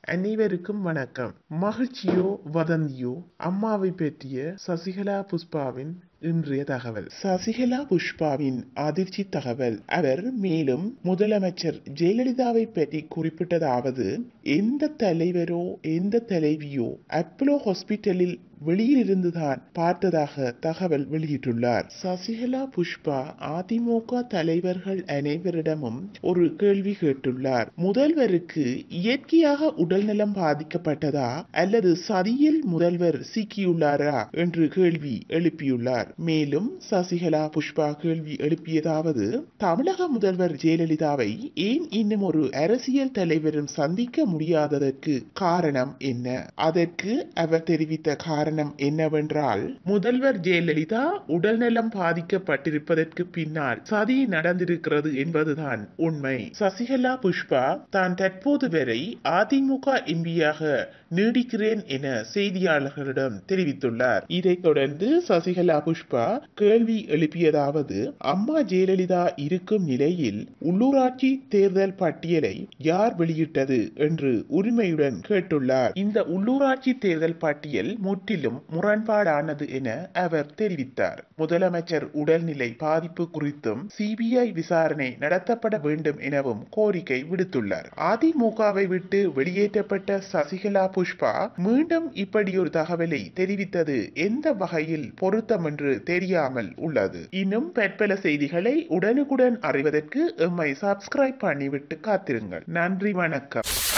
அனைவருக்கும் வணக்கம் மகிழ்ச்சியோ வதந்தியோ அம்மாவை பற்றிய சசிகலா புஷ்பாவின் இன்றைய தகவல் சசிகலா புஷ்பாவின் அதிர்ச்சி தகவல் அவர் மேலும் முதலமைச்சர் ஜெயலலிதாவை பற்றி குறிப்பிட்டதாவது எந்த தலைவரோ எந்த தலைவியோ அப்போலோ ஹாஸ்பிட்டலில் வெளியிலிருந்துதான் பார்த்ததாக தகவல் வெளியிட்டுள்ளார் சசிகலா புஷ்பா அதிமுக தலைவர்கள் அனைவரிடமும் ஒரு கேள்வி கேட்டுள்ளார் முதல்வருக்கு இயற்கையாக உடல்நலம் பாதிக்கப்பட்டதா அல்லது சதியில் முதல்வர் சிக்கியுள்ளாரா என்று கேள்வி எழுப்பியுள்ளார் மேலும் சசிகலா புஷ்பா கேள்வி எழுப்பியதாவது தமிழக முதல்வர் ஜெயலலிதாவை ஏன் இன்னும் ஒரு அரசியல் தலைவரும் சந்திக்க முடியாததற்கு காரணம் என்ன அதற்கு அவர் தெரிவித்த காரணம் என்னவென்றால் முதல்வர் ஜெயலலிதா உடல்நலம் பாதிக்கப்பட்டிருப்பதற்கு பின்னால் சதி நடந்திருக்கிறது என்பதுதான் உண்மை சசிகலா புஷ்பா தான் தற்போது வரை அதிமுக எம்பியாக நீடிக்கிறேன் என செய்தியாளர்களிடம் தெரிவித்துள்ளார் இதைத் தொடர்ந்து சசிகலா புஷ்பா கேள்வி எழுப்பியதாவது அம்மா ஜெயலலிதா இருக்கும் நிலையில் உள்ளூராட்சி தேர்தல் பட்டியலை யார் வெளியிட்டது என்று உரிமையுடன் கேட்டுள்ளார் இந்த உள்ளூராட்சி தேர்தல் பட்டியல் முற்றிலும் முரண்பாடானது என அவர் தெரிவித்தார் முதலமைச்சர் உடல்நிலை பாதிப்பு குறித்தும் சிபிஐ விசாரணை நடத்தப்பட வேண்டும் எனவும் கோரிக்கை விடுத்துள்ளார் அதிமுகவை விட்டு வெளியேற்றப்பட்ட சசிகலா புஷ்பா மீண்டும் இப்படி ஒரு தகவலை தெரிவித்தது எந்த வகையில் பொருத்தம் என்று தெரியாமல் உள்ளது இன்னும் பற்பல செய்திகளை உடனுக்குடன் அறிவதற்கு எம்மை சப்ஸ்கிரைப் பண்ணிவிட்டு காத்திருங்கள் நன்றி வணக்கம்